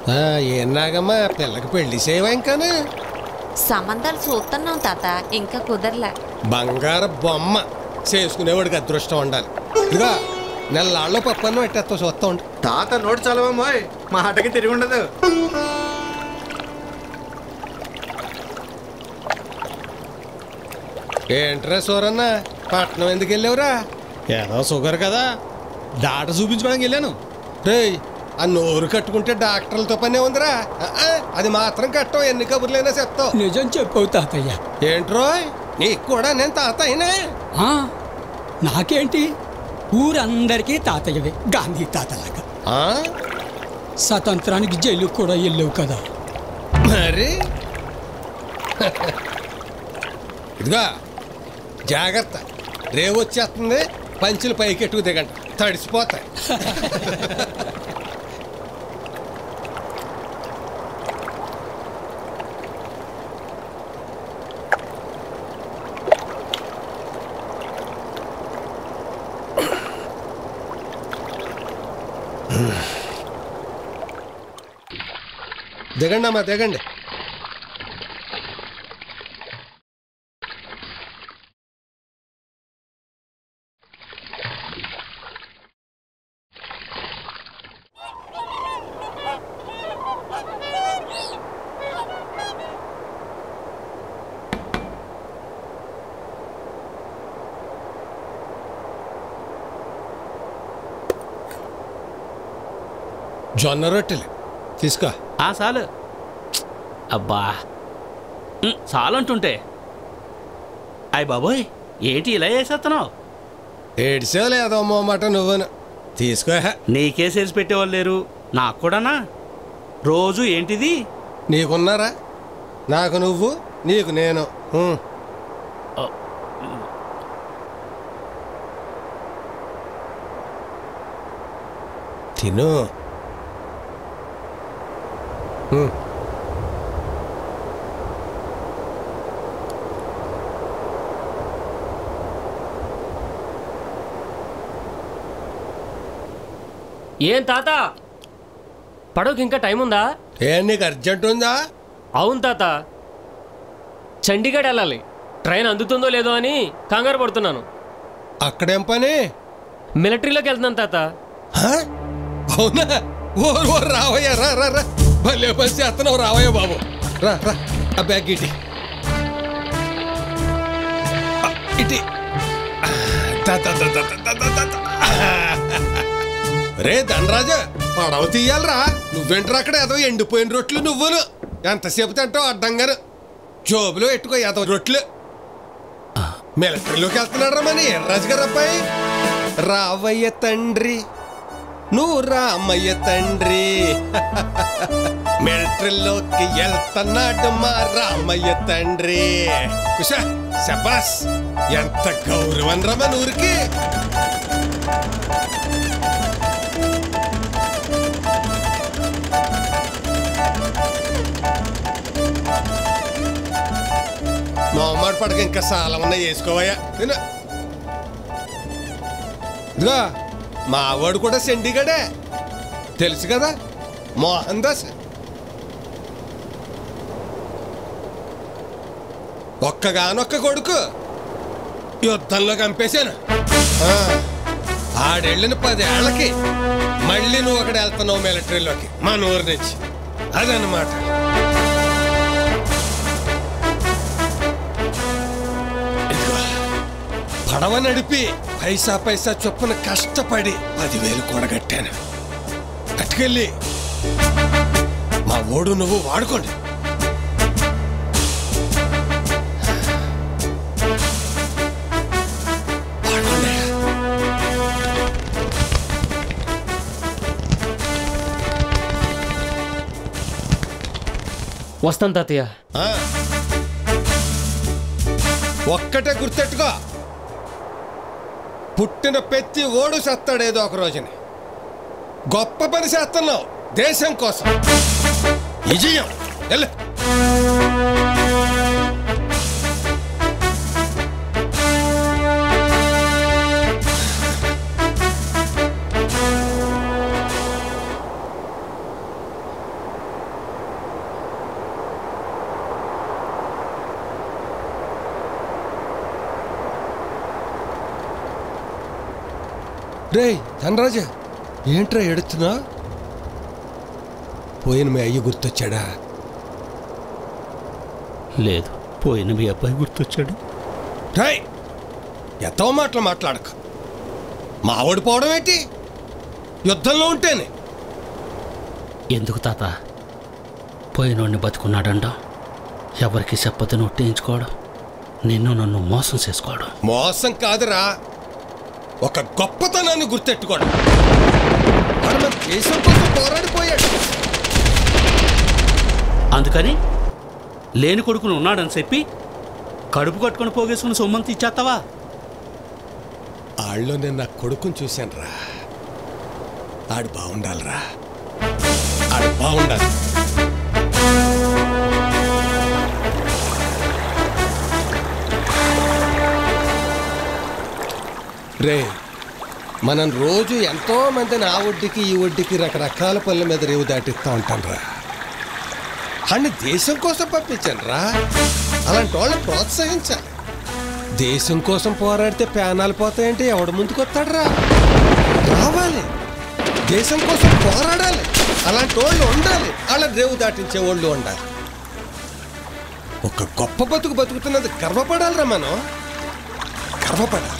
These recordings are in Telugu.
ఆ, ఏం నాగమ్మా పిల్లకి పెళ్లి చేయవా ఇంకానే సంబంధాలు చూస్తున్నాం తాత ఇంకా కుదరలే బంగారు బొమ్మ చేసుకునేవాడికి అదృష్టం ఉండాలి ఇదిగా నెల్లాళ్ళు పప్పన్నం పెట్టేస్తా చూస్తా ఉండు తాత నోటు చలవమ్మోయ్ మాటకి తిరిగి ఉండదు ఏంట్రా సూరన్న పట్నం ఎందుకు వెళ్ళావురా ఏదో షుగర్ కదా డాక్టర్ చూపించుకోవడానికి వెళ్ళాను రేయ్ ఆ నోరు కట్టుకుంటే డాక్టర్లతో పనే ఉందిరా ఆ, ఆ, అది మాత్రం కట్టం ఎన్ని కబుర్లైనా చెప్తావు నిజం చెప్పవు తాతయ్య ఏంట్రోయ్ నీకు కూడా నేను తాత అయినా ఆ, నాకేంటి ఊరందరికీ తాతయ్యవే గాంధీ తాతలాగా ఆ? స్వతంత్రానికి జైలు కూడా వెళ్ళవు కదా మరి ఇదిగా జాగ్రత్త రేవు వచ్చేస్తుంది పంచులు పైకెట్టుకు దిగండి తడిసిపోతాయి దిగండి అమ్మా దిగండి జొన్న రొట్టెలు తీసుకో ఆ చాలు అబ్బా ఉమ్, చాలు అంటుంటే అయ్య బాబోయ్ ఏంటి ఇలా చేసేస్తున్నావు ఏడిసో లేదో మాట నువ్వును తీసుకో హే. నీకే చేసి పెట్టేవాళ్ళు లేరు నాకు కూడానా రోజు ఏంటిది నీకున్నారా నాకు నువ్వు నీకు నేను ఉం. తిను ఉం. ఏం తాత పడవకి ఇంకా టైం ఉందా ఏం నీకు అర్జెంట్ ఉందా అవును తాత చండీగఢ్ వెళ్ళాలి ట్రైన్ అందుతుందో లేదో అని కంగారు పడుతున్నాను అక్కడేం పని మిలిటరీలోకి వెళ్తున్నాను తాత హ? అవునా ఓ ఓ రావయ్య రా రా రా భలే పని చేస్తున్నావు రావయ్య బాబు రా రా ఆ బ్యాగ్ ఇటీ ఆ, ఇటీ ఆ, దా, దా, దా, దా, దా, దా, దా, దా. రే ధనరాజా పడవ తీయాలరా నువ్వేంట్రా అక్కడ ఏదో ఎండిపోయిన రొట్లు నువ్వులు ఎంతసేపు తింటావు అడ్డంగాను జోబులో ఎట్టుకో ఏదో రొట్లు మిలిటరీలోకి వెళ్తున్నాడు రా మన ఎర్రాజు గారు అబ్బాయి రావయ్య తండ్రి నువ్వు రామయ్య తండ్రి మిలిటరీలోకి వెళ్తున్నాడు మా రామయ్య తండ్రి కుషా శబాస్ ఎంత గౌరవం రా మన ఊరికి మొహమాట పడక ఇంకా చాలా ఉన్నాయి వేసుకోవయ్యా తిను ఇదిగో మావాడు కూడా చండీగఢే తెలుసు కదా మోహన్ దాస్ ఒక్కగానొక్క కొడుకు యుద్ధంలో చంపేశాను ఆ, ఆడెళ్ళిన పదేళ్లకి మళ్ళీ నువ్వు అక్కడ వెళ్తున్నావు మిలిటరీలోకి మన ఊరి నుంచి అదనమాట ఇదిగో, పడవ నడిపి పైసా పైసా చొప్పున కష్టపడి పదివేలు కూడగట్టాను అటుకెళ్ళి మా ఓడు నువ్వు వాడుకోండి వాడుకోండి వస్తాను తాతయ్య ఆ. ఒక్కటే గుర్తెట్టుకో పుట్టిన పెత్తి ఓడు సత్తాడేదో ఒక రోజుని గొప్ప పని చేస్తున్నావు దేశం కోసం విజయం వెళ్ళు రే ధనరాజా ఏంట్రా ఎడుతున్నా పోయిన మీ అయ్య గుర్తొచ్చాడా లేదు పోయిన మీ అబ్బాయి గుర్తొచ్చాడు రేయ్ ఎంతో మాటలు మాట్లాడక మా ఓడిపోవడం ఏంటి యుద్ధంలో ఉంటేనే ఎందుకు తాత పోయినోడిని బతుకున్నాడంటాం ఎవరికి చెప్పదు నొట్టించుకోవడం నిన్ను నన్ను మోసం చేసుకోవడం మోసం కాదురా ఒక గొప్పతనాన్ని గుర్తెట్టుకోవడం వాడు మన దేశం కోసం పోరాడిపోయాడు అందుకని లేని కొడుకును ఉన్నాడని చెప్పి కడుపు కట్టుకొని పోగేసుకుని సొమ్మంతి ఇచ్చేస్తావా ఆళ్ళు నేను నా కొడుకుని చూశాను రా ఆడు బాగుండాలిరా ఆడు బాగుండాలి రే మనం రోజు ఎంతో మందిని ఆ ఒడ్డుకి ఈ ఒడ్డుకి రకరకాల పనుల మీద రేవు దాటిస్తూ ఉంటాం రా అన్ని దేశం కోసం పంపించాను రా అలాంటి వాళ్ళని ప్రోత్సహించాలి దేశం కోసం పోరాడితే ప్రాణాలు పోతాయంటే ఎవడు ముందుకు వస్తాడు రా రావాలి దేశం కోసం పోరాడాలి అలాంటి వాళ్ళు ఉండాలి వాళ్ళ రేవు దాటించే వాళ్ళు ఉండాలి ఒక గొప్ప బతుకు బతుకుతున్నది గర్వపడాలిరా మనం గర్వపడాలి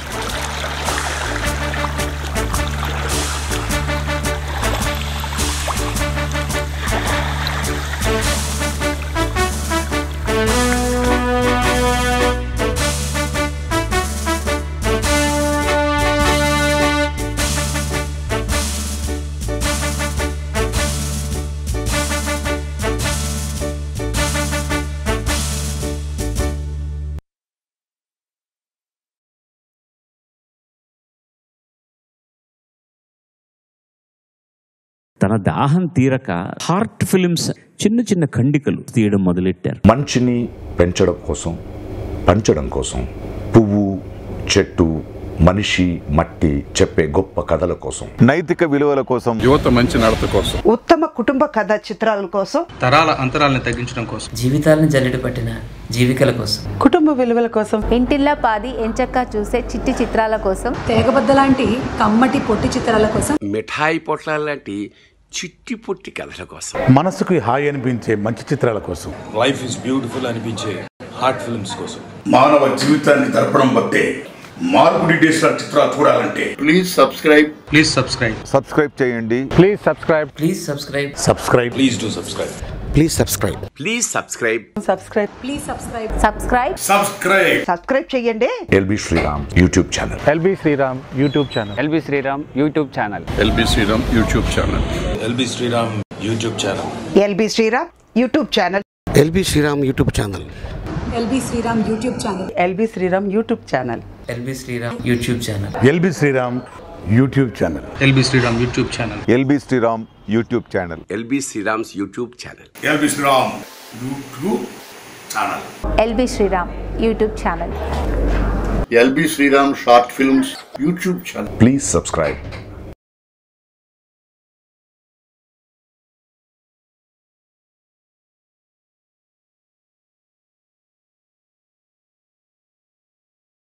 తన దాహం తీరక హార్ట్ ఫిలిమ్స్ చిన్న చిన్న ఖండికలు తీయడం మొదలెట్టారు మనిషిని పెంచడం కోసం పంచడం కోసం పువ్వు చెట్టు మనిషి మట్టి చెప్పే గొప్ప కథల కోసం నైతిక విలువల కోసం యువత మంచి నడత కోసం ఉత్తమ కుటుంబ కథ చిత్రాల కోసం తరాల అంతరాలను తగ్గించడం కోసం జీవితాలను జల్లెడ పట్టిన జీవికల కోసం కుటుంబ విలువల కోసం ఇంటిల్లా పాది ఎంచక్క చూసే చిట్టి చిత్రాల కోసం తేగబద్ద లాంటి కమ్మటి పొట్టి చిత్రాల కోసం మిఠాయి పొట్లాల లాంటి చిట్టి పొట్టి కథల కోసం మనసుకు హాయి అనిపించే మంచి చిత్రాల కోసం లైఫ్ ఇస్ బ్యూటిఫుల్ అనిపించే హార్ట్ ఫిల్మ్స్ కోసం మానవ జీవితాన్ని దర్పణం బట్టే మార్పుడి డిజిటల్ చిత్రాలు చూడాలంటే please subscribe please subscribe subscribe చేయండి please subscribe please subscribe subscribe please do subscribe please subscribe please subscribe subscribe please subscribe subscribe subscribe subscribe చేయండి LB Sriram YouTube channel LB Sriram YouTube channel LB Sriram YouTube channel LB Sriram YouTube channel LB Sriram YouTube channel LB Sriram YouTube channel LB Sriram YouTube channel LB Sriram YouTube channel LB Sriram YouTube channel LB Sriram YouTube channel LB Sriram YouTube channel LB Sriram YouTube channel LB Sriram YouTube channel LB Sriram's YouTube channel LB Sriram YouTube channel LB Sriram YouTube channel LB Sriram short films YouTube channel please subscribe